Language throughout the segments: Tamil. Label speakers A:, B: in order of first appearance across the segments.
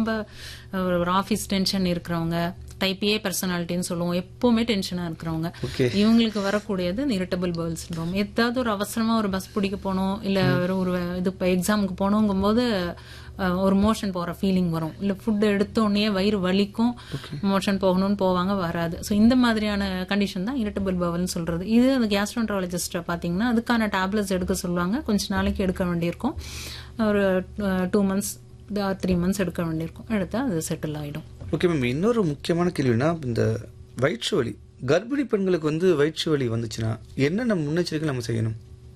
A: ரொம்ப அஹ், ஒரு ஆஃபீஸ் டென்ஷன் இருக்கிறவங்க டைப் ஏ பர்சனாலிட்டின்னு சொல்லுவோம் எப்பவுமே டென்ஷனா இருக்கிறவங்க
B: ஓகே
A: இவங்களுக்கு வரக்கூடியது இந்த இரிட்டபிள் பவுல் சிண்ட்ரோம் ஏதாவது ஒரு அவசரமா ஒரு பஸ் பிடிக்க போகணும் இல்ல ஒரு ஒரு இது இப்போ எக்ஸாமுக்கு போகணுங்கும்போது அஹ், ஒரு மோஷன் போற ஃபீலிங் வரும் இல்ல ஃபுட் எடுத்த உடனே வயிறு வலிக்கும் மோஷன் போகணும்னு போவாங்க வராது ஸோ இந்த மாதிரியான கண்டிஷன் தான் இரிட்டபிள் பவல்னு சொல்றது இது அந்த கேஸ்ட்ரோன்ட்ராலஜிஸ்ட்டை பார்த்தீங்கன்னா அதுக்கான டேப்லெட்ஸ் எடுக்க சொல்லுவாங்க கொஞ்ச நாளைக்கு எடுக்க வேண்டியிருக்கும் ஒரு டூ மந்த்ஸ் த்ரீ மந்த்ஸ் எடுக்க வேண்டியிருக்கும் எடுத்தா அது செட்டில் ஆயிடும்
B: ஓகே மேம் இன்னொரு முக்கியமான கேள்வினா இந்த வயிற்று வலி கர்ப்பிணி பெண்களுக்கு வந்து வயிற்று வலி வந்துச்சுன்னா என்னென்ன முன்னெச்சரிக்கை நம்ம செய்யணும்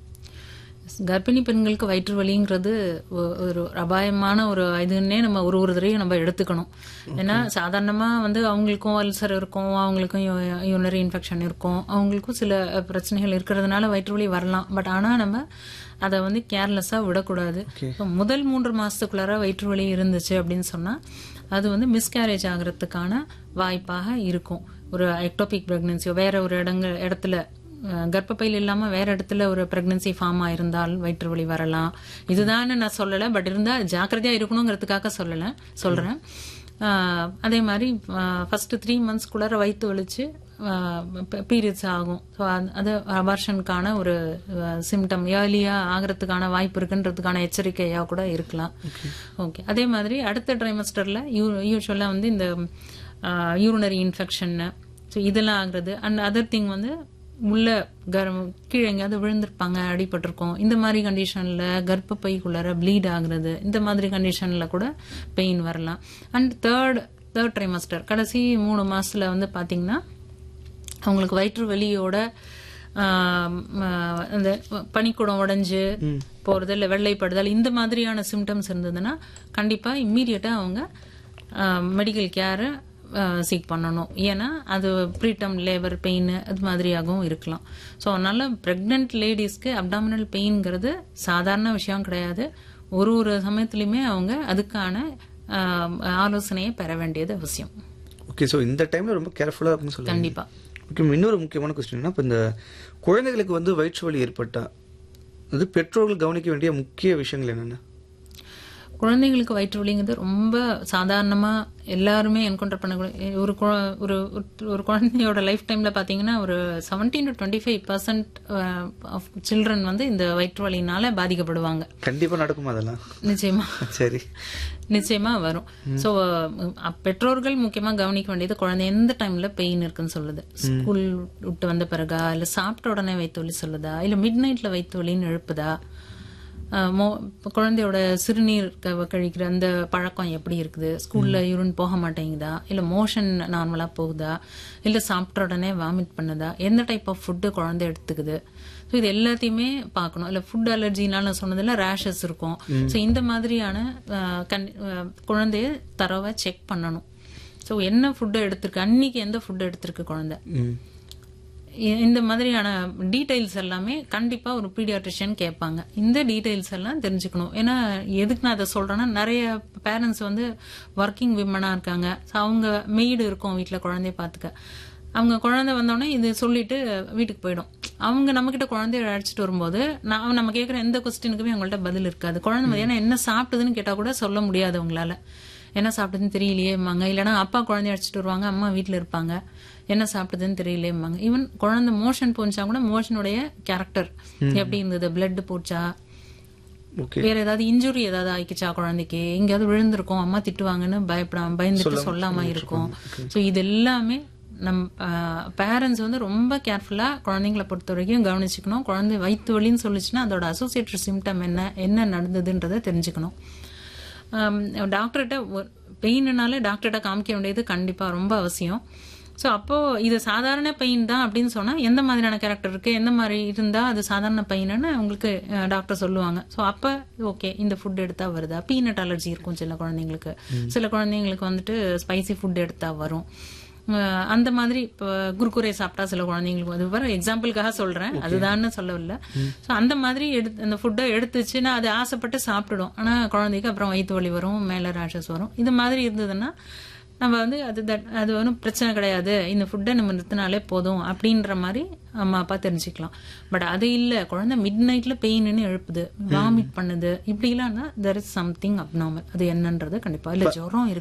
A: கர்ப்பிணி பெண்களுக்கு வயிற்று வலிங்கிறது ஒ- ஒரு அபாயமான ஒரு இதுன்னே நம்ம ஒரு ஒரு தடவையும் நம்ம எடுத்துக்கணும் ஏன்னா சாதாரணமா வந்து அவங்களுக்கும் அல்சர் இருக்கும் அவங்களுக்கும் யூனரி இன்ஃபெக்ஷன் இருக்கும் அவங்களுக்கும் சில அஹ், பிரச்சனைகள் இருக்கிறதுனால வயிற்று வலி வரலாம் பட் ஆனா நம்ம அதை வந்து கேர்லெஸ்ஸா விடக்கூடாது இப்ப முதல் மூன்று மாசத்துக்குள்ளார வயிற்று வலி இருந்துச்சு அப்படின்னு சொன்னா அது வந்து மிஸ்கேரேஜ் ஆகிறதுக்கான வாய்ப்பாக இருக்கும் ஒரு எக்டோபிக் பிரெக்னன்சியோ வேற ஒரு இடங்கள் இடத்துல அஹ் கர்ப்பப்பையில் இல்லாம வேற இடத்துல ஒரு பிரெக்னன்சி ஃபார்ம் ஆயிருந்தால் வயிற்று வலி வரலாம் இதுதான் நான் சொல்லல பட் இருந்தா ஜாக்கிரதையா இருக்கணுங்கிறதுக்காக சொல்லல சொல்றேன் அஹ் அதே மாதிரி ஃபர்ஸ்ட் த்ரீ மந்த்ஸ்க்குள்ளார வயிற்று வலிச்சு பீரியட்ஸ் ஆகும் ஸோ அது அபார்ஷனுக்கான ஒரு சிம்டம் ஏர்லியா ஆகிறதுக்கான வாய்ப்பு இருக்குன்றதுக்கான எச்சரிக்கையா கூட இருக்கலாம் ஓகே அதே மாதிரி அடுத்த ட்ரைமஸ்டர்ல யூஸ்வலா வந்து இந்த யூரினரி இன்ஃபெக்ஷன் ஸோ இதெல்லாம் ஆகுறது அண்ட் அதர் திங் வந்து உள்ள கர்ப்ப கீழே எங்கேயாவது விழுந்திருப்பாங்க அடிபட்டிருக்கும் இந்த மாதிரி கண்டிஷன்ல கர்ப்பப்பைக்குள்ளார ப்ளீட் ஆகுறது இந்த மாதிரி கண்டிஷன்ல கூட பெயின் வரலாம் அண்ட் தேர்ட் தேர்ட் ட்ரைமஸ்டர் கடைசி மூணு மாசத்துல வந்து பாத்தீங்கன்னா அவங்களுக்கு வயிற்று வலியோட ஆம், ஆஹ், அந்த பனிக்குடம் உடைஞ்சு போறது இல்ல வெள்ளைப்படுதல் இந்த மாதிரியான சிம்டம்ஸ் இருந்ததுன்னா கண்டிப்பா இம்மீடியட்டா அவங்க மெடிக்கல் கேரை சீக் பண்ணணும் ஏன்னா அது ப்ரீடம் லேபர் பெயின் அது மாதிரியாகவும் இருக்கலாம் ஸோ அதனால ப்ரெக்னென்ட் லேடிஸ்க்கு அப்டாமினல் பெயின்ங்கிறது சாதாரண விஷயம் கிடையாது ஒரு ஒரு சமயத்துலையுமே அவங்க அதுக்கான ஆஹ், ஆலோசனையை பெற வேண்டியது அவசியம்
B: ஓகே ஸோ இந்த டைம்ல ரொம்ப கேர்ஃபுல்லாக இருக்குன்னு சொல்லுங்க
A: கண்டிப்பா
B: ஓகே இன்னொரு முக்கியமான கொஸ்டின்னா இப்போ இந்த குழந்தைகளுக்கு வந்து வயிற்று வலி ஏற்பட்டா அது பெற்றோர்கள் கவனிக்க வேண்டிய முக்கிய விஷயங்கள் என்னென்ன
A: குழந்தைங்களுக்கு வயிற்று வலிங்கிறது ரொம்ப சாதாரணமா எல்லாருமே என்கவுண்டர் பண்ணக்கூடிய ஒரு குழ- ஒரு ஒரு- ஒரு குழந்தையோட லைஃப் டைம்ல பாத்தீங்கன்னா ஒரு seventeen to twenty five percent of children வந்து இந்த வயிற்று வலினால பாதிக்கப்படுவாங்க
B: கண்டிப்பா நடக்குமா அதெல்லாம்
A: நிச்சயமா
B: சரி
A: நிச்சயமா வரும் சோ பெற்றோர்கள் முக்கியமா கவனிக்க வேண்டியது குழந்தை எந்த டைம்ல பெயின் இருக்குன்னு சொல்லுது ஸ்கூல் விட்டு வந்த பிறகா இல்ல சாப்பிட்ட உடனே வயிற்று வலி சொல்லுதா இல்ல மிட் நைட்ல வயிற்று வலின்னு எழுப்புதா அஹ் மோ- இப்ப குழந்தையோட சிறுநீர் க- கழிக்கிற அந்த பழக்கம் எப்படி இருக்குது ஸ்கூல்ல யூரின் போக மாட்டேங்குதா இல்ல மோஷன் நார்மலா போகுதா இல்ல சாப்பிட்ட உடனே வாமிட் பண்ணுதா எந்த டைப் ஆஃப் ஃபுட்டு குழந்தை எடுத்துக்குது ஸோ இது எல்லாத்தையுமே பார்க்கணும் இல்ல ஃபுட் அலர்ஜினால நான் சொன்னதுல ரேஷஸ் இருக்கும் ஸோ இந்த மாதிரியான அஹ், கண்டி- அஹ், குழந்தைய தரவா செக் பண்ணணும் ஸோ என்ன ஃபுட்டு எடுத்திருக்கு அன்னைக்கு எந்த ஃபுட்டு எடுத்திருக்கு குழந்தை
B: ம்
A: இ- இந்த மாதிரியான டீடைல்ஸ் எல்லாமே கண்டிப்பா ஒரு பீடியாட்ரிஷியன் கேட்பாங்க இந்த டீடைல்ஸ் எல்லாம் தெரிஞ்சுக்கணும் ஏன்னா எதுக்கு நான் அதை சொல்றேன்னா நிறைய பேரண்ட்ஸ் வந்து ஒர்க்கிங் விமனா இருக்காங்க So அவங்க மெய்டு இருக்கும் வீட்ல குழந்தைய பாத்துக்க அவங்க குழந்தை வந்தோடனே இது சொல்லிட்டு வீட்டுக்கு போயிடும் அவங்க நம்ம கிட்ட குழந்தைய அழைச்சிட்டு வரும்போது நான் நம்ம கேட்குற எந்த கொஸ்டினுக்குமே அவங்கள்ட்ட பதில் இருக்காது குழந்தை மதியானம் என்ன சாப்பிட்டதுன்னு கேட்டா கூட சொல்ல முடியாது அவங்களால என்ன சாப்பிட்டதுன்னு தெரியலையேம்பாங்க இல்லைன்னா அப்பா குழந்தைய அழைச்சிட்டு வருவாங்க அம்மா வீட்ல இருப்பாங்க என்ன சாப்பிட்டதுன்னு தெரியலையேம்பாங்க ஈவன் குழந்தை மோஷன் போச்சா கூட மோஷனுடைய கேரக்டர் எப்படி இருந்தது பிளட் போச்சா
B: ஓகே
A: வேற ஏதாவது இன்ஜுரி ஏதாவது ஆயிக்குச்சா குழந்தைக்கு எங்கேயாவது விழுந்திருக்கும் அம்மா திட்டுவாங்கன்னு பயப்படாம பயந்துட்டு சொல்லாம இருக்கும் சோ இது எல்லாமே நம் பேரண்ட்ஸ் வந்து ரொம்ப கேர்ஃபுல்லா குழந்தைங்களை பொறுத்த வரைக்கும் கவனிச்சுக்கணும் குழந்தை வயிற்று வலின்னு சொல்லிச்சுன்னா அதோட அசோசியேட்டட் சிம்டம் என்ன என்ன நடந்ததுன்றதை தெரிஞ்சுக்கணும் டாக்டர்கிட்ட பெயின்னாலே டாக்டர்கிட்ட காமிக்க வேண்டியது கண்டிப்பா ரொம்ப அவசியம் ஸோ அப்போ இது சாதாரண பெயின் தான் அப்படின்னு சொன்னா எந்த மாதிரியான கேரக்டர் இருக்கு எந்த மாதிரி இருந்தா அது சாதாரண பெயின்னு உங்களுக்கு டாக்டர் சொல்லுவாங்க ஸோ அப்ப ஓகே இந்த ஃபுட் எடுத்தா வருதா பீனட் அலர்ஜி இருக்கும் சில குழந்தைங்களுக்கு சில குழந்தைங்களுக்கு வந்துட்டு ஸ்பைசி ஃபுட் எடுத்தா வரும் அஹ் அந்த மாதிரி இப்போ குர்குரே சாப்பிட்டா சில குழந்தைங்களுக்கு அது வர எக்ஸாம்பிளுக்காக சொல்றேன் அதுதான்னு சொல்லவில்லை ஸோ அந்த மாதிரி எடுத்து அந்த ஃபுட்டை எடுத்துச்சுன்னா அது ஆசைப்பட்டு சாப்பிட்டுடும் ஆனா குழந்தைக்கு அப்புறம் வயிற்று வலி வரும் மேல ரேஷஸ் வரும் இது மாதிரி இருந்ததுன்னா நம்ம வந்து அது that- அது ஒன்றும் பிரச்சனை கிடையாது இந்த ஃபுட்டை நம்ம நிறுத்தினாலே போதும் அப்படின்ற மாதிரி அம்மா அப்பா தெரிஞ்சுக்கலாம் பட் அது இல்ல குழந்தை மிட் நைட்ல பெயின்னு எழுப்புது வாமிட் பண்ணுது இப்படிலாம் தெர் இஸ் சம்திங் அப்நார்மல் அது என்னன்றது கண்டிப்பா இல்ல ஜுரம் இருக்கு